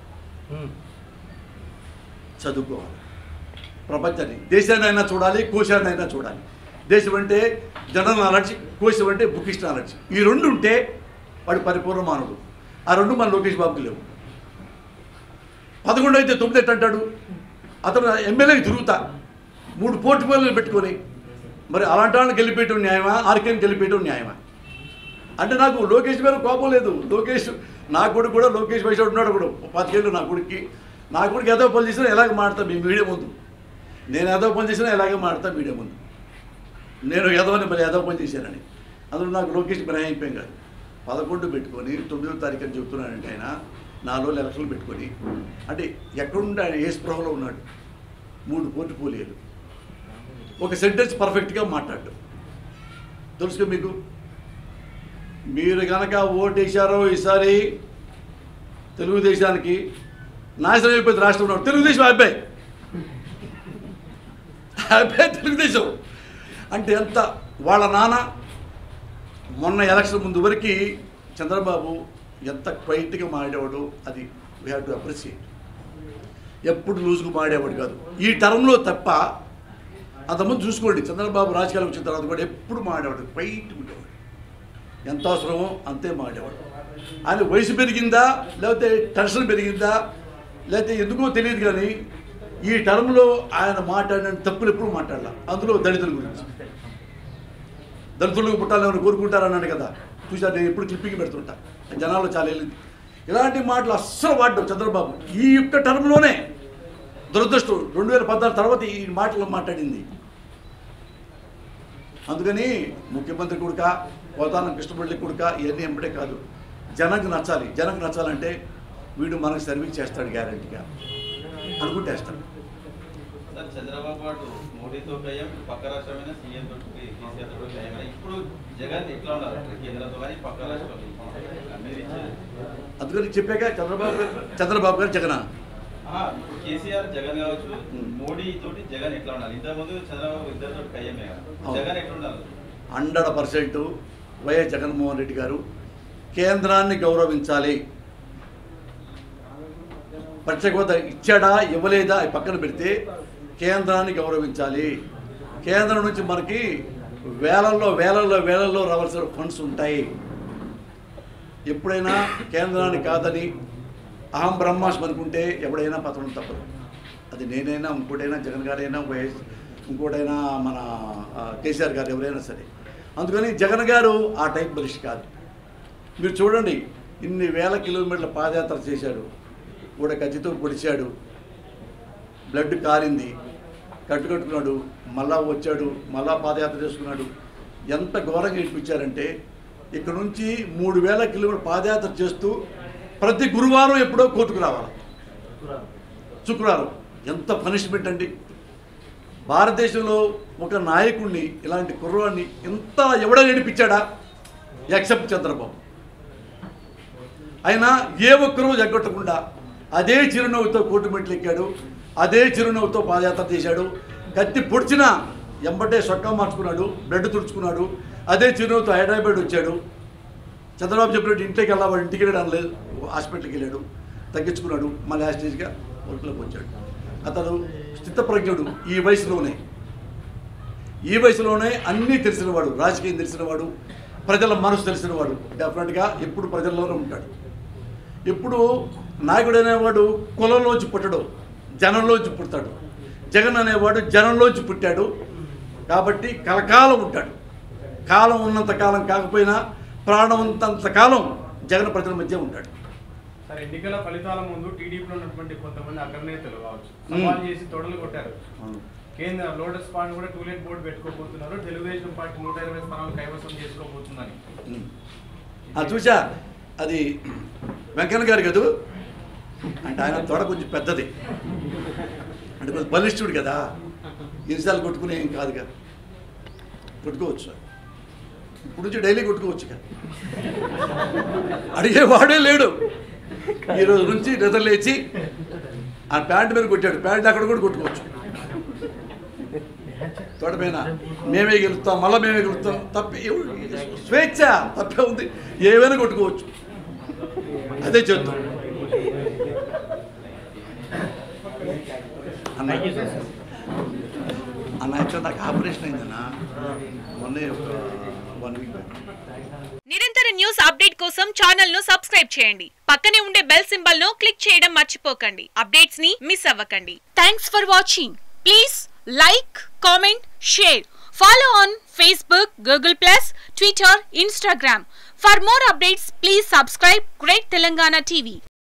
చదువుకోవాలి ప్రపంచాన్ని దేశాన్నైనా చూడాలి కోశాన్నైనా చూడాలి దేశం అంటే జనరల్ నాలెడ్జ్ కోశం అంటే బుకిష్ నాలెడ్జ్ ఈ రెండు ఉంటే వాడు పరిపూర్ణ మానవుడు ఆ రెండు మన లోకేష్ బాబుకి లేవు పదకొండు అయితే తొమ్మిది ఎట్ట అంటాడు అతను ఎమ్మెల్యేకి తిరుగుతా మూడు పోర్టుఫోలియోలు పెట్టుకొని మరి అలాంటి వాళ్ళని గెలిపేయటం న్యాయమా ఆర్కేని గెలిపేయటం న్యాయమా అంటే నాకు లోకేష్ మీద కోపం లేదు లోకేష్ నా కొడుకు కూడా లోకేష్ వయసు ఉన్నాడు కూడా పాతికేళ్ళు నా కొడుక్కి నా కొడుకు ఏదో పని చేసినా ఎలాగ మాడతా మీ మీడియా ముందు నేను ఏదో పని చేసినా ఎలాగే మాడతా మీడియా ముందు నేను ఏదోని మరి ఏదో పని చేశానని అందులో నాకు లోకేష్ బ్రహ్మ అయిపోయాం కాదు పదకొండు పెట్టుకొని తొమ్మిదో తారీఖు అని చెప్తున్నానంటే ఆయన నాలుగు రోజులు ఎలక్షన్లు పెట్టుకొని అంటే ఎక్కడుండి ఆయన ఏ స్పృహలో ఉన్నాడు మూడు పోర్టుపోలియోలు ఒక సెంటెన్స్ పర్ఫెక్ట్గా మాట్లాడు తెలుసు మీకు మీరు కనుక ఓటేశారో ఈసారి తెలుగుదేశానికి నాశనం అయిపోయింది రాష్ట్రం ఉన్నాడు తెలుగుదేశం అబ్బాయి అబ్బాయి తెలుగుదేశం అంటే ఎంత వాళ్ళ నాన్న మొన్న ఎలక్షన్ ముందు వరకు చంద్రబాబు ఎంత క్వైట్గా మాడేవాడు అది వీ హ్యావ్ టు అప్రిషియేట్ ఎప్పుడు లూజుగా మాడేవాడు కాదు ఈ టర్మ్లో తప్ప అంతకుముందు చూసుకోండి చంద్రబాబు రాజకీయాలకు వచ్చిన తర్వాత కూడా ఎప్పుడు మాడేవాడు క్వైట్ ఉండేవాడు ఎంత అవసరమో అంతే మాడేవాడు ఆయన వయసు పెరిగిందా లేకపోతే టెన్షన్ పెరిగిందా లేకపోతే ఎందుకో తెలియదు కానీ ఈ టర్మ్లో ఆయన మాట్లాడిన తప్పులు ఎప్పుడు మాట్లాడాల అందులో దళితుల గురించి దళితులకు పుట్టాలని ఎవరు కోరుకుంటారన్నాడు కదా చూసా నేను ఎప్పుడు క్లిప్పింగ్ పెడుతుంటా జనాల్లో చాలా వెళ్ళింది ఇలాంటి మాటలు అస్సలు వాడ్డావు చంద్రబాబు ఈ యొక్క టర్మ్లోనే దురదృష్టం రెండు వేల పద్నాలుగు తర్వాత ఈ మాటలు మాట్లాడింది అందుకని ముఖ్యమంత్రి కొడుక పోతానం కృష్ణపల్లి కొడుక ఇవన్నీ ఎంబడే కాదు జనకు నచ్చాలి జనకు నచ్చాలంటే వీడు మనకు సర్వీస్ చేస్తాడు గ్యారంటీగా అనుకుంటేస్తాడు సార్ చంద్రబాబు నాయుడు మోడీతో భయం పక్క రాష్ట్రమైన సీఎం తోటి కేసీఆర్ తోటి భయం ఇప్పుడు జగన్ ఎట్లా ఉన్నారు కేంద్రంతో కానీ పక్క రాష్ట్రంలో మీరు ఇచ్చేది అందుకని చెప్పాక చంద్రబాబు గారు చంద్రబాబు గారు జగన్ ఆహా, ఇప్పుడు కేసీఆర్ జగన్ కావచ్చు ఉమ్. మోడీ తోటి జగన్ ఎట్లా ఉండాలి ఇంతకుముందు చంద్రబాబు ఇద్దరితో కయ్యమే కదా అవును. జగన్ ఎట్లా ఉండాలి హండ్రెడ్ పర్సెంట్ వైఎస్ జగన్మోహన్ రెడ్డి గారు కేంద్రాన్ని గౌరవించాలి ప్రత్యేక హోదా ఇచ్చాడా ఇవ్వలేదా అవి పక్కన పెడితే కేంద్రాన్ని గౌరవించాలి కేంద్రం నుంచి మనకి వేలల్లో వేలల్లో వేలల్లో రావాల్సిన ఫండ్స్ ఉంటాయి ఎప్పుడైనా కేంద్రాన్ని కాదని అహం బ్రహ్మాస్మి అనుకుంటే ఎవడైనా పతనం తప్పదు అది నేనైనా ఇంకోటైనా జగన్ గారైనా వైఎస్ ఇంకోటైనా మన ఆ, కేసీఆర్ గారు ఎవరైనా సరే అందుకని జగన్ గారు ఆ టైప్ మనిషి కాదు మీరు చూడండి ఇన్ని వేల కిలోమీటర్ల పాదయాత్ర చేశాడు కూడా కత్తితో పొడిచాడు బ్లడ్ కారింది కట్టుకట్టుకున్నాడు మళ్ళా వచ్చాడు మళ్ళా పాదయాత్ర చేసుకున్నాడు ఎంత ఘోరంగా ఇప్పించారంటే ఇక్కడ నుంచి మూడు వేల కిలోమీటర్ పాదయాత్ర చేస్తూ ప్రతి గురువారం ఎప్పుడో కోర్టుకు రావాలి శుక్రవారం ఎంత పనిష్మెంట్ అండి భారతదేశంలో ఒక నాయకుడిని ఇలాంటి కుర్రవాడిని ఎంత ఎవడ ఏడిపించాడా ఎక్సెప్ట్ చంద్రబాబు అయినా ఏ ఒక్కరూ జగ్గొట్టకుండా అదే చిరునవ్వుతో కోర్టు మెట్లు ఎక్కాడు అదే చిరునవ్వుతో పాదయాత్ర చేశాడు కత్తి పొడిచినా ఎంబటే సొక్కా మార్చుకున్నాడు బ్లడ్ తుడుచుకున్నాడు అదే చిరునవ్వుతో హైదరాబాద్ వచ్చాడు చంద్రబాబు చెప్పినట్టు ఇంటికి వెళ్ళాడు ఇంటికి వెళ్ళడం లేదు హాస్పిటల్కి వెళ్ళాడు తగ్గించుకున్నాడు మళ్ళీ ఆ స్టేజ్గా వర్క్లోకి వచ్చాడు అతను స్థితప్రజ్ఞుడు ఈ వయసులోనే ఈ వయసులోనే అన్నీ తెలిసినవాడు రాజకీయం తెలిసినవాడు ప్రజల మనసు తెలిసినవాడు డెఫినెట్గా ఎప్పుడు ప్రజల్లోనే ఉంటాడు ఎప్పుడు నాయకుడు అనేవాడు కులంలోంచి పుట్టడు జనంలోంచి పుడతాడు జగన్ అనేవాడు జనంలోంచి పుట్టాడు కాబట్టి కలకాలం ఉంటాడు కాలం ఉన్నంత కాలం కాకపోయినా ప్రాణం ఉన్నంత కాలం జగన్ ప్రజల మధ్య ఉంటాడు సార్ ఎన్నికల ఫలితాల ముందు టీడీపీలో ఉన్నటువంటి కొంతమంది అగ్రనేతలు కావచ్చు మ్మ్. సవాల్ చేసి తొడలు కొట్టారు అవును. కేంద్ర లోటస్ పాండ్ కూడా టూలెట్ బోర్డు పెట్టుకోబోతున్నారు తెలుగుదేశం పార్టీ నూట ఇరవై స్థానాలు కైవసం చేసుకోబోతుందని ఉమ్. అది చూసా అది వెంకన్న గారు కదూ అంటే ఆయన తొడ కొంచెం పెద్దది అంటే కొంచెం బలిష్ఠుడు కదా ఎన్నిసార్లు కొట్టుకునే ఏం కాదుగా కొట్టుకోవచ్చు ఇప్పుడు నుంచి డైలీ కొట్టుకోవచ్చు కదా అడిగే వాడే లేడు ఈరోజు నుంచి నిద్ర లేచి ఆ ప్యాంట్ మీద కొట్టాడు ప్యాంట్ అక్కడ కూడా కొట్టుకోవచ్చు తోటపైన మేమే గెలుస్తాం మళ్ళీ మేమే గెలుస్తాం తప్పే ఎవరు- స్వేచ్ఛ తప్పే ఉంది ఏమైనా కొట్టుకోవచ్చు అదే చేద్దాం అన్నయ్య అన్న యాక్చువల్ నాకు ఆపరేషన్ అయిందన్న మొన్నే ఒక వన్ వీక్ బ్యాక్ నిరంతర న్యూస్ అప్డేట్ కోసం ఛానల్ ను సబ్స్క్రైబ్ చేయండి పక్కనే ఉండే బెల్ సింబల్ ను క్లిక్ చేయడం మర్చిపోకండి అప్డేట్స్ ని మిస్ అవ్వకండి thanks for watching please like comment share follow on Facebook Google plus Twitter Instagram for more updates please subscribe great Telangana TV